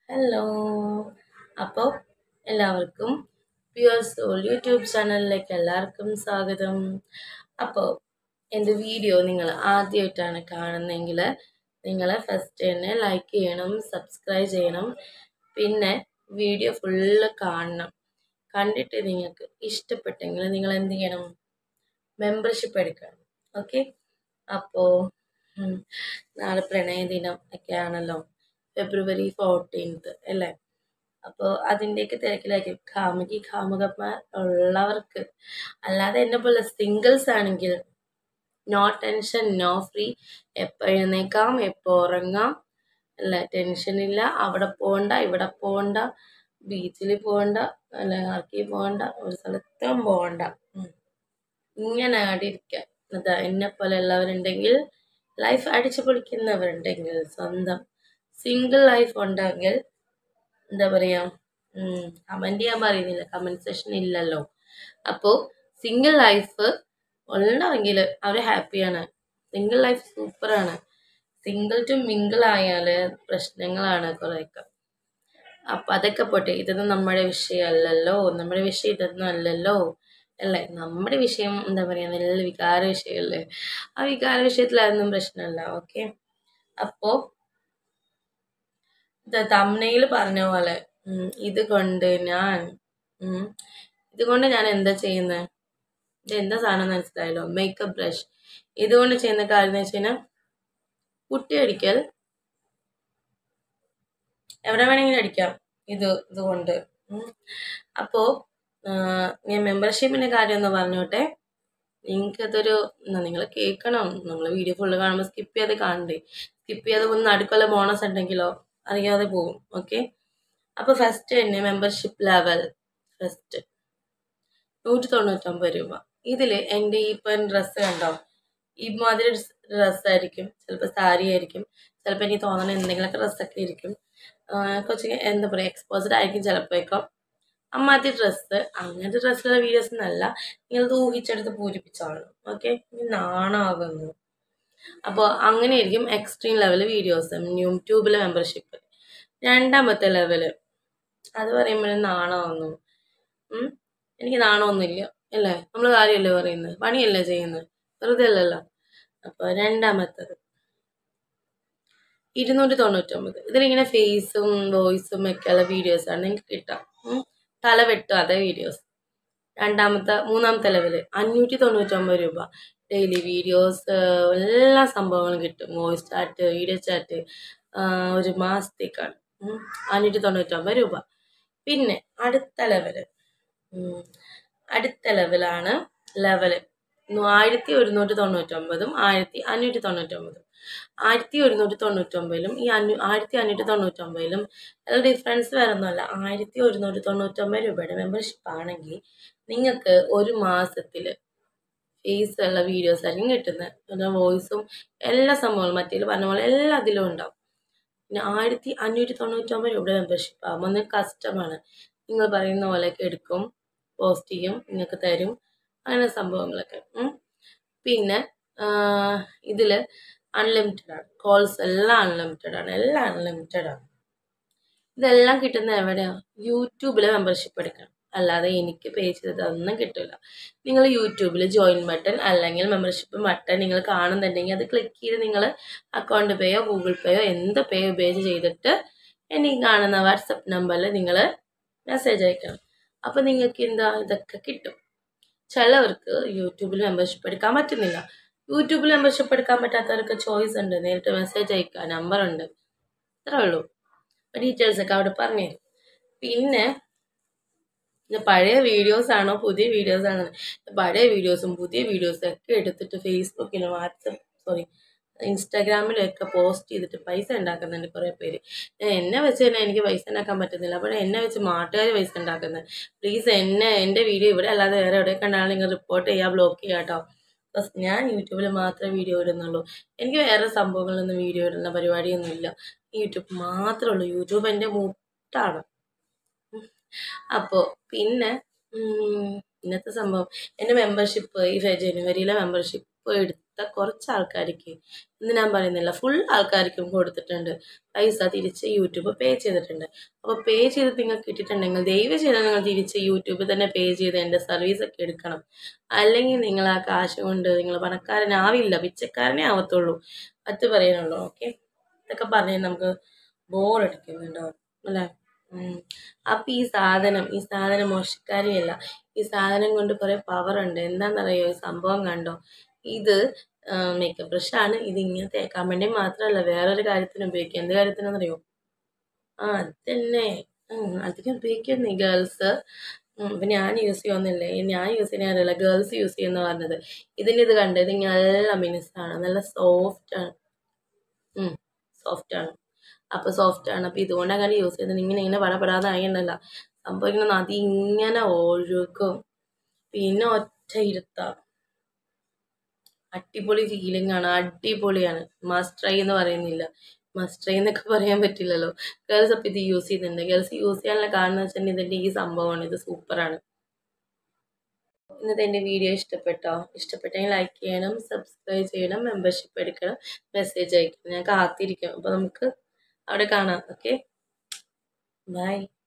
Hello അപ്പോൾ എല്ലാവർക്കും pure soul YouTube ചാനലിലേക്ക് എല്ലാവർക്കും സ്വാഗതം അപ്പോൾ എൻ്റെ വീഡിയോ നിങ്ങൾ ആദ്യമായിട്ടാണ് കാണുന്നതെങ്കിൽ നിങ്ങൾ ഫസ്റ്റ് തന്നെ ലൈക്ക് ചെയ്യണം സബ്സ്ക്രൈബ് ചെയ്യണം പിന്നെ വീഡിയോ ഫുള്ള് കാണണം കണ്ടിട്ട് നിങ്ങൾക്ക് ഇഷ്ടപ്പെട്ടെങ്കിൽ നിങ്ങൾ എന്ത് ചെയ്യണം മെമ്പർഷിപ്പ് എടുക്കണം ഓക്കെ അപ്പോൾ നാളെ പ്രണയ ദിനം ഒക്കെ ആണല്ലോ ഫെബ്രുവരി ഫോർട്ടീൻത്ത് അല്ലേ അപ്പോൾ അതിൻ്റെയൊക്കെ തിരക്കിലായിരിക്കും കാമുകി കാമുകന്മാർ ഉള്ളവർക്ക് അല്ലാതെ എന്നെ പോലെ സിംഗിൾസ് ആണെങ്കിൽ നോ ടെൻഷൻ നോ ഫ്രീ എപ്പോൾ എഴുന്നേക്കാം എപ്പോൾ ഉറങ്ങാം അല്ല ടെൻഷനില്ല അവിടെ പോകണ്ട ഇവിടെ പോകണ്ട ബീച്ചിൽ പോകണ്ട അല്ല ആർക്കി പോകണ്ട ഒരു സ്ഥലത്തും പോകണ്ട ഉം. ഇങ്ങനെ അവിടെ ഇരിക്കാം അതാ എന്നെ പോലെ ഉള്ളവരുണ്ടെങ്കിൽ ലൈഫ് അടിച്ചു പൊളിക്കുന്നവരുണ്ടെങ്കിൽ സ്വന്തം സിംഗിൾ ലൈഫ് ഉണ്ടെങ്കിൽ എന്താ പറയാ കമൻറ്റ് ചെയ്യാൻ പറയുന്നില്ല കമൻറ്റ് സെഷൻ ഇല്ലല്ലോ അപ്പോൾ സിംഗിൾ ലൈഫ് ഉള്ളതെങ്കിൽ അവർ ഹാപ്പിയാണ് സിംഗിൾ ലൈഫ് സൂപ്പറാണ് സിംഗിൾ ടു മിങ്കിൾ ആയാൽ പ്രശ്നങ്ങളാണ് കുറേയൊക്കെ അപ്പം അതൊക്കെ പോട്ടെ ഇതൊന്നും നമ്മുടെ വിഷയമല്ലല്ലോ നമ്മുടെ വിഷയം ഇതൊന്നും അല്ലല്ലോ അല്ലേ നമ്മുടെ വിഷയം എന്താ പറയുക നല്ല വികാര വിഷയമല്ലേ ആ വികാര വിഷയത്തിൽ അതൊന്നും പ്രശ്നമല്ല ഓക്കെ അപ്പോൾ തമ്മനയിൽ പറഞ്ഞ പോലെ ഉം, ഇത് കൊണ്ട് ഞാൻ ഉം, ഇതുകൊണ്ട് ഞാൻ എന്താ ചെയ്യുന്നത് ഇത് എന്താ സാധനം മനസ്സിലായല്ലോ മേക്കപ്പ് ബ്രഷ് ഇതുകൊണ്ട് ചെയ്യുന്ന കാര്യം എന്ന് വെച്ച് കഴിഞ്ഞാൽ കുട്ടി അടിക്കൽ എവിടെ വേണമെങ്കിലും അടിക്കാം ഇത് ഇതുകൊണ്ട് ഉം. അപ്പോൾ ആ, ഞാൻ മെമ്പർഷിപ്പിൻ്റെ കാര്യം ഒന്ന് പറഞ്ഞോട്ടെ നിങ്ങൾക്കതൊരു നിങ്ങൾ കേൾക്കണം നമ്മൾ വീഡിയോ ഫുള്ള് കാണുമ്പോൾ സ്കിപ്പ് ചെയ്ത് കാണണ്ടേ സ്കിപ്പ് ചെയ്ത് ഒന്ന് നടുക്കുള്ള ബോണസ് ഉണ്ടെങ്കിലോ അറിയാതെ പോകും ഓക്കെ അപ്പോൾ ഫസ്റ്റ് തന്നെ മെമ്പർഷിപ്പ് ലെവൽ ഫസ്റ്റ് നൂറ്റി തൊണ്ണൂറ്റൊമ്പത് രൂപ ഇതിൽ എൻ്റെ ഈ ഇപ്പം ഡ്രസ്സ് കണ്ടോ ഈ മാതിരി ഡ്രസ്സായിരിക്കും ചിലപ്പോൾ സാരി ആയിരിക്കും ചിലപ്പോൾ എനിക്ക് തോന്നുന്ന എന്തെങ്കിലുമൊക്കെ ഡ്രസ്സൊക്കെ ആയിരിക്കും ആ, കുറച്ച് എന്താ പറയുക എക്സ്പോസ്ഡ് ആയിരിക്കും ചിലപ്പോഴേക്കും അമ്മാതി ഡ്രസ്സ് അങ്ങനത്തെ ഡ്രസ്സിലുള്ള വീഡിയോസ് ഒന്നല്ല നിങ്ങളത് ഊഹിച്ചെടുത്ത് പൂരിപ്പിച്ചോളണം ഓക്കെ നാണാകുന്നു അപ്പോൾ അങ്ങനെയായിരിക്കും എക്സ്ട്രീം ലെവൽ വീഡിയോസ് യൂട്യൂബിലെ മെമ്പർഷിപ്പ് രണ്ടാമത്തെ ലെവല് അത് പറയുമ്പോൾ നാണമാകുന്നു ഉം. എനിക്ക് നാണമൊന്നുമില്ല അല്ലേ നമ്മൾ കാര്യമല്ലേ പറയുന്നത് പണിയല്ലേ ചെയ്യുന്നത് വെറുതെ അല്ലല്ലോ അപ്പോൾ രണ്ടാമത്തത് ഇരുന്നൂറ്റി തൊണ്ണൂറ്റൊമ്പത് ഇതിലിങ്ങനെ ഫേസും വോയിസും ഒക്കെയുള്ള വീഡിയോസാണ് നിങ്ങൾക്ക് കിട്ടാം ഉം. തല വെട്ടാതെ വീഡിയോസ് രണ്ടാമത്തെ മൂന്നാമത്തെ ലെവല് അഞ്ഞൂറ്റി തൊണ്ണൂറ്റൊമ്പത് രൂപ ഡെയിലി വീഡിയോസ് എല്ലാ സംഭവങ്ങളും കിട്ടും വോയിസ് ചാറ്റ് വീഡിയോ ചാറ്റ് ഒരു മാസത്തേക്കാണ് ഉം. അഞ്ഞൂറ്റി തൊണ്ണൂറ്റൊമ്പത് രൂപ പിന്നെ അടുത്ത ലെവല് ഉം. അടുത്ത ലെവലാണ് ലെവല് ആയിരത്തി ഒരുന്നൂറ്റി തൊണ്ണൂറ്റൊമ്പതും ആയിരത്തി അഞ്ഞൂറ്റി തൊണ്ണൂറ്റൊമ്പതും ആയിരത്തി ഒരുന്നൂറ്റി തൊണ്ണൂറ്റൊമ്പതിലും ഈ അഞ്ഞൂ ആയിരത്തി അഞ്ഞൂറ്റി തൊണ്ണൂറ്റൊമ്പതിലും അതിൽ ഡിഫറൻസ് വേറെ ഒന്നുമല്ല ആയിരത്തി ഒരുന്നൂറ്റി തൊണ്ണൂറ്റൊമ്പത് രൂപയുടെ മെമ്പർഷിപ്പ് ആണെങ്കിൽ നിങ്ങൾക്ക് ഒരു മാസത്തിൽ ഫേസ് ഉള്ള വീഡിയോസ് ആയിരിക്കും കിട്ടുന്നത് പിന്നെ വോയിസും എല്ലാ സംഭവങ്ങളും മറ്റേ പറഞ്ഞ പോലെ എല്ലാ അതിലും ഉണ്ടാവും പിന്നെ ആയിരത്തി അഞ്ഞൂറ്റി തൊണ്ണൂറ്റൊമ്പത് രൂപയുടെ മെമ്പർഷിപ്പ് ആകുമ്പോൾ നിങ്ങൾക്ക് കസ്റ്റമാണ് നിങ്ങൾ പറയുന്ന പോലെയൊക്കെ എടുക്കും പോസ്റ്റ് ചെയ്യും നിങ്ങൾക്ക് തരും അങ്ങനെ സംഭവങ്ങളൊക്കെ ഉം. പിന്നെ ഇതിൽ അൺലിമിറ്റഡ് ആണ് കോൾസ് എല്ലാം അൺലിമിറ്റഡ് ആണ് എല്ലാം അൺലിമിറ്റഡ് ആണ് ഇതെല്ലാം കിട്ടുന്നത് എവിടെയാണ് യൂട്യൂബിലെ മെമ്പർഷിപ്പ് എടുക്കണം അല്ലാതെ എനിക്ക് പേ ചെയ്തതൊന്നും കിട്ടില്ല നിങ്ങൾ യൂട്യൂബിൽ ജോയിൻ ബട്ടൺ അല്ലെങ്കിൽ മെമ്പർഷിപ്പ് ബട്ടൺ നിങ്ങൾ കാണുന്നുണ്ടെങ്കിൽ അത് ക്ലിക്ക് ചെയ്ത് നിങ്ങൾ അക്കൗണ്ട് പേയോ ഗൂഗിൾ പേയോ എന്ത് പേ ഉപയോഗിച്ച് ചെയ്തിട്ട് എനിക്ക് കാണുന്ന വാട്സപ്പ് നമ്പറിൽ നിങ്ങൾ മെസ്സേജ് അയക്കണം അപ്പോൾ നിങ്ങൾക്ക് എന്താ ഇതൊക്കെ കിട്ടും ചിലവർക്ക് യൂട്യൂബിൽ മെമ്പർഷിപ്പ് എടുക്കാൻ പറ്റുന്നില്ല യൂട്യൂബിൽ മെമ്പർഷിപ്പ് എടുക്കാൻ പറ്റാത്തവർക്ക് ചോയ്സ് ഉണ്ട് നേരിട്ട് മെസ്സേജ് അയക്കുക നമ്പർ ഉണ്ട് അത്രേ ഉള്ളൂ ഡീറ്റെയിൽസ് ഒക്കെ അവിടെ പറഞ്ഞു തരും പിന്നെ ഇത് പഴയ വീഡിയോസ് ആണോ പുതിയ വീഡിയോസ് ആണോ പഴയ വീഡിയോസും പുതിയ വീഡിയോസും ഒക്കെ എടുത്തിട്ട് ഫേസ്ബുക്കിലും വാട്സപ്പ് സോറി ഇൻസ്റ്റാഗ്രാമിലൊക്കെ പോസ്റ്റ് ചെയ്തിട്ട് പൈസ ഉണ്ടാക്കുന്നുണ്ട് കുറേ പേര് ഞാൻ എന്നെ വെച്ച് തന്നെ എനിക്ക് പൈസ ഉണ്ടാക്കാൻ പറ്റുന്നില്ല അപ്പോൾ എന്നെ വെച്ച് നാട്ടുകാർ പൈസ ഉണ്ടാക്കുന്നത് പ്ലീസ് എന്നെ എൻ്റെ വീഡിയോ ഇവിടെ അല്ലാതെ വേറെ എവിടെ കണ്ടാലും നിങ്ങൾ റിപ്പോർട്ട് ചെയ്യുക ബ്ലോക്ക് ചെയ്യുക കേട്ടോ ബസ് ഞാൻ യൂട്യൂബിൽ മാത്രമേ വീഡിയോ ഇടുന്നുള്ളൂ എനിക്ക് വേറെ സംഭവങ്ങളൊന്നും വീഡിയോ ഇടുന്ന പരിപാടിയൊന്നുമില്ല യൂട്യൂബ് മാത്രമേ ഉള്ളൂ യൂട്യൂബ് എൻ്റെ മുട്ടാണ് അപ്പോൾ പിന്നെ ഉം, ഇന്നത്തെ സംഭവം എൻ്റെ മെമ്പർഷിപ്പ് ഈ ഫെ- ജനുവരിയിലെ മെമ്പർഷിപ്പ് ഇപ്പോൾ എടുത്ത കുറച്ച് ആൾക്കാർക്ക് ഇന്ന് ഞാൻ പറയുന്നില്ല ഫുൾ ആൾക്കാർക്കും കൊടുത്തിട്ടുണ്ട് പൈസ തിരിച്ച് യൂട്യൂബ് പേ ചെയ്തിട്ടുണ്ട് അപ്പോൾ പേ ചെയ്ത് നിങ്ങൾക്ക് കിട്ടിയിട്ടുണ്ടെങ്കിൽ ദയവ് ചെയ്താൽ നിങ്ങൾ തിരിച്ച് യൂട്യൂബിൽ തന്നെ പേ ചെയ്ത് എൻ്റെ സർവീസ് ഒക്കെ എടുക്കണം അല്ലെങ്കിൽ നിങ്ങൾ ആ കാശ് കൊണ്ട് നിങ്ങൾ പണക്കാരനാവില്ല പിച്ചക്കാരനേ ആവത്തുള്ളൂ അത് പറയാനുള്ളൂ ഓക്കെ ഇതൊക്കെ പറഞ്ഞ് നമുക്ക് ബോറടിക്കുന്നുണ്ടോ അല്ലേ അപ്പം ഈ സാധനം ഈ സാധനം മോശക്കാരിയല്ല ഈ സാധനം കൊണ്ട് കുറേ പവർ ഉണ്ട് എന്താണെന്നറിയോ ഈ സംഭവം കണ്ടോ ഇത് മേക്കപ്പ് ബ്രഷാണ് ഇത് ഇങ്ങനെ തേക്കാൻ വേണ്ടി മാത്രമല്ല വേറൊരു കാര്യത്തിന് ഉപയോഗിക്കുക എന്ത് കാര്യത്തിനാണെന്നറിയോ ആ അതന്നെ ഉം, അതിന് ഉപയോഗിക്കുന്നു ഗേൾസ് അപ്പം ഞാൻ യൂസ് ചെയ്യുന്നില്ലേ ഞാൻ യൂസ് ചെയ്യാൻ അറിയില്ല ഗേൾസ് യൂസ് ചെയ്യുന്ന പറഞ്ഞത് ഇതിൻ്റെ ഇത് കണ്ടത് ഇത് നല്ല മിനുസാണ് നല്ല സോഫ്റ്റ് ആണ് സോഫ്റ്റ് ആണ് അപ്പോൾ സോഫ്റ്റ് ആണ് അപ്പോൾ ഇതുകൊണ്ട് അങ്ങനെ യൂസ് ചെയ്യുന്നത് ഇങ്ങനെ ഇങ്ങനെ പടപെടാതെ ആയിണ്ടല്ല സംഭവം ഇങ്ങനെ നദി ഇങ്ങനെ ഒഴുകും പിന്നെ ഒറ്റ ഇരുത്താം അടിപൊളി ഫീലിംഗ് ആണ് അടിപൊളിയാണ് മസ്റ്റ് ട്രൈ എന്ന് പറയുന്നില്ല മസ്റ്റ് ട്രൈ എന്നൊക്കെ പറയാൻ പറ്റില്ലല്ലോ ഗേൾസ് അപ്പോൾ ഇത് യൂസ് ചെയ്യുന്നുണ്ട് ഗേൾസ് യൂസ് ചെയ്യാനുള്ള കാരണം എന്ന് വെച്ചിട്ടുണ്ടെങ്കിൽ ഇതിൻ്റെ ഈ സംഭവമാണ് ഇത് സൂപ്പറാണ് ഇന്നത്തെ എൻ്റെ വീഡിയോ ഇഷ്ടപ്പെട്ടോ ഇഷ്ടപ്പെട്ടെങ്കിൽ ലൈക്ക് ചെയ്യണം സബ്സ്ക്രൈബ് ചെയ്യണം മെമ്പർഷിപ്പ് എടുക്കണം മെസ്സേജ് അയക്കണം ഞാൻ കാത്തിരിക്കും അപ്പോൾ നമുക്ക് അവിടെ കാണാം ഓക്കെ ബൈ